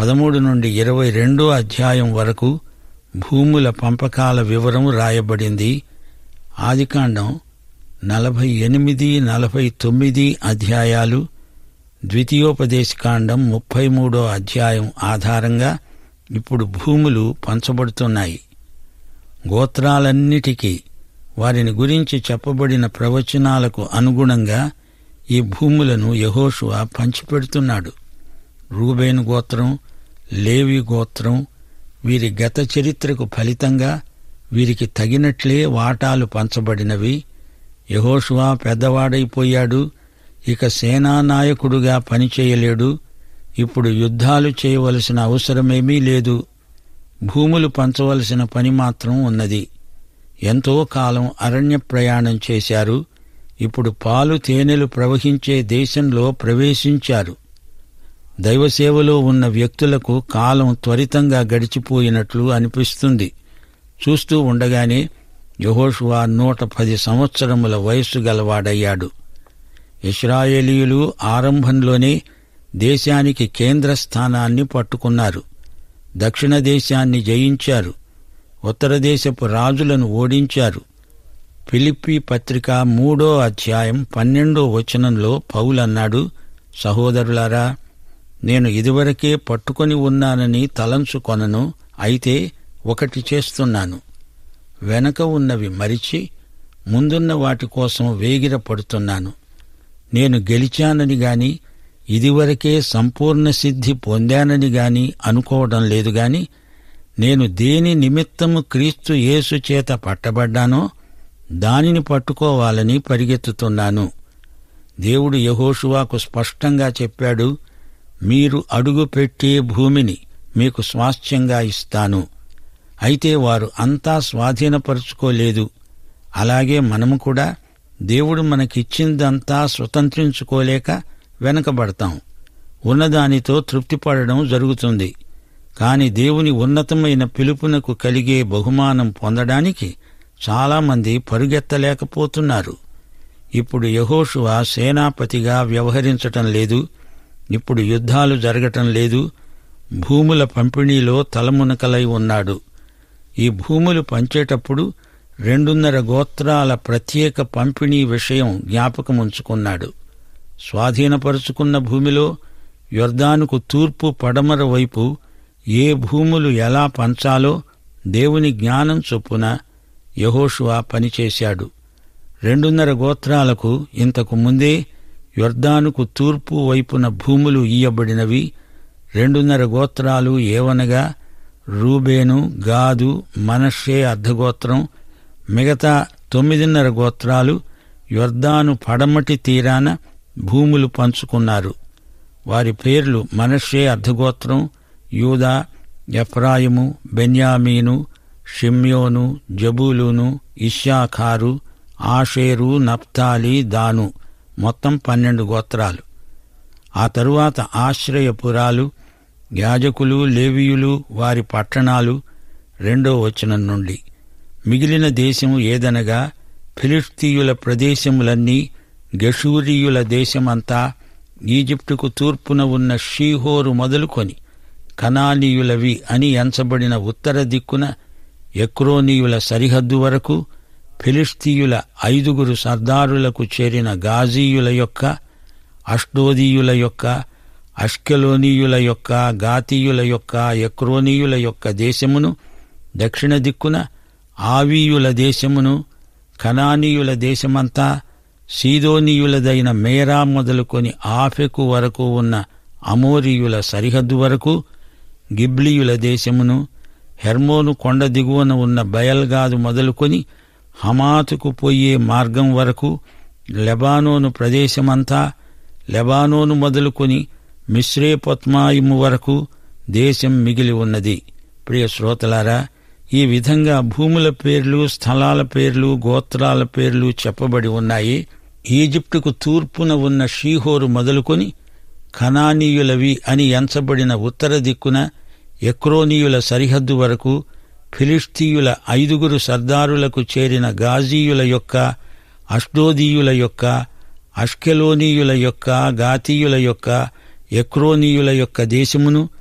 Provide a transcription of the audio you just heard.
పదమూడు నుండి ఇరవై రెండో అధ్యాయం వరకు భూముల పంపకాల వివరం రాయబడింది ఆదికాండం నలభై ఎనిమిది నలభై తొమ్మిది అధ్యాయాలు ద్వితీయోపదేశకాండం ముప్పై మూడో అధ్యాయం ఆధారంగా ఇప్పుడు భూములు పంచబడుతున్నాయి గోత్రాలన్నిటికీ వారిని గురించి చెప్పబడిన ప్రవచనాలకు అనుగుణంగా ఈ భూములను యహోషువ పంచిపెడుతున్నాడు రూబేను గోత్రం లేవి గోత్రం వీరి గత చరిత్రకు ఫలితంగా వీరికి తగినట్లే వాటాలు పంచబడినవి యహోషువా పెద్దవాడైపోయాడు ఇక సేనానాయకుడుగా పనిచేయలేడు ఇప్పుడు యుద్ధాలు చేయవలసిన అవసరమేమీ లేదు భూములు పంచవలసిన పని మాత్రం ఉన్నది ఎంతో కాలం అరణ్య ప్రయాణం చేశారు ఇప్పుడు పాలు తేనెలు ప్రవహించే దేశంలో ప్రవేశించారు దైవసేవలో ఉన్న వ్యక్తులకు కాలం త్వరితంగా గడిచిపోయినట్లు అనిపిస్తుంది చూస్తూ ఉండగానే యహోషువా నూట పది సంవత్సరముల వయస్సు గలవాడయ్యాడు ఇస్రాయేలీయులు ఆరంభంలోనే దేశానికి కేంద్ర స్థానాన్ని పట్టుకున్నారు దక్షిణ దేశాన్ని జయించారు ఉత్తర దేశపు రాజులను ఓడించారు ఫిలిప్పి పత్రిక మూడో అధ్యాయం పన్నెండో వచనంలో పౌలన్నాడు సహోదరులారా నేను ఇదివరకే పట్టుకొని ఉన్నానని తలంచుకొనను అయితే ఒకటి చేస్తున్నాను వెనక ఉన్నవి మరిచి ముందున్న వాటి కోసం వేగిర పడుతున్నాను నేను గెలిచానని గాని ఇదివరకే సంపూర్ణ సిద్ధి పొందానని గాని అనుకోవడం లేదు గాని నేను దేని నిమిత్తము క్రీస్తు యేసు చేత పట్టబడ్డానో దానిని పట్టుకోవాలని పరిగెత్తుతున్నాను దేవుడు యహోషువాకు స్పష్టంగా చెప్పాడు మీరు అడుగు పెట్టే భూమిని మీకు స్వాస్థ్యంగా ఇస్తాను అయితే వారు అంతా స్వాధీనపరుచుకోలేదు అలాగే మనము కూడా దేవుడు మనకిచ్చిందంతా స్వతంత్రించుకోలేక వెనకబడతాం ఉన్నదానితో తృప్తిపడడం జరుగుతుంది కాని దేవుని ఉన్నతమైన పిలుపునకు కలిగే బహుమానం పొందడానికి చాలామంది పరుగెత్తలేకపోతున్నారు ఇప్పుడు యహోషువ సేనాపతిగా వ్యవహరించటం లేదు ఇప్పుడు యుద్ధాలు జరగటం లేదు భూముల పంపిణీలో తలమునకలై ఉన్నాడు ఈ భూములు పంచేటప్పుడు రెండున్నర గోత్రాల ప్రత్యేక పంపిణీ విషయం జ్ఞాపకముంచుకున్నాడు స్వాధీనపరుచుకున్న భూమిలో యొర్దానుకు తూర్పు పడమర వైపు ఏ భూములు ఎలా పంచాలో దేవుని జ్ఞానం చొప్పున యహోషువా పనిచేశాడు రెండున్నర గోత్రాలకు ఇంతకు ముందే యొర్దానుకు తూర్పు వైపున భూములు ఇయ్యబడినవి రెండున్నర గోత్రాలు ఏవనగా రూబేను గాదు మనషే అర్ధగోత్రం మిగతా తొమ్మిదిన్నర గోత్రాలు యొర్దాను పడమటి తీరాన భూములు పంచుకున్నారు వారి పేర్లు మనషే అర్ధగోత్రం యూదా ఎఫ్రాయిము బెన్యామీను షిమ్యోను జబూలును ఇషాఖారు ఆషేరు నప్తాలి దాను మొత్తం పన్నెండు గోత్రాలు ఆ తరువాత ఆశ్రయపురాలు యాజకులు లేవీయులు వారి పట్టణాలు రెండో వచనం నుండి మిగిలిన దేశం ఏదనగా ఫిలిస్తీయుల ప్రదేశములన్నీ గెషూరీయుల దేశమంతా ఈజిప్టుకు తూర్పున ఉన్న షీహోరు మొదలుకొని కనానీయులవి అని ఎంచబడిన ఉత్తర దిక్కున ఎక్రోనీయుల సరిహద్దు వరకు ఫిలిస్తీయుల ఐదుగురు సర్దారులకు చేరిన గాజీయుల యొక్క అష్డోదీయుల యొక్క అష్కెలోనీయుల యొక్క గాతీయుల యొక్క ఎక్రోనీయుల యొక్క దేశమును దక్షిణ దిక్కున ఆవీయుల దేశమును కనానీయుల దేశమంతా సీదోనీయులదైన మేరా మొదలుకొని ఆఫెకు వరకు ఉన్న అమోరీయుల సరిహద్దు వరకు గిబ్లీయుల దేశమును హెర్మోను కొండ దిగువన ఉన్న బయల్గాదు మొదలుకొని హమాతుకు పోయే మార్గం వరకు లెబానోను ప్రదేశమంతా లెబానోను మొదలుకొని మిశ్రేపత్మాయిము వరకు దేశం మిగిలి ఉన్నది ప్రియ శ్రోతలారా ఈ విధంగా భూముల పేర్లు స్థలాల పేర్లు గోత్రాల పేర్లు చెప్పబడి ఉన్నాయి ఈజిప్టుకు తూర్పున ఉన్న షీహోరు మొదలుకొని ఖనానీయులవి అని ఎంచబడిన ఉత్తర దిక్కున ఎక్రోనీయుల సరిహద్దు వరకు ఫిలిస్తీయుల ఐదుగురు సర్దారులకు చేరిన గాజీయుల యొక్క అష్డోదీయుల యొక్క అష్కెలోనీయుల యొక్క గాతీయుల యొక్క ఎక్రోనీయుల యొక్క దేశమును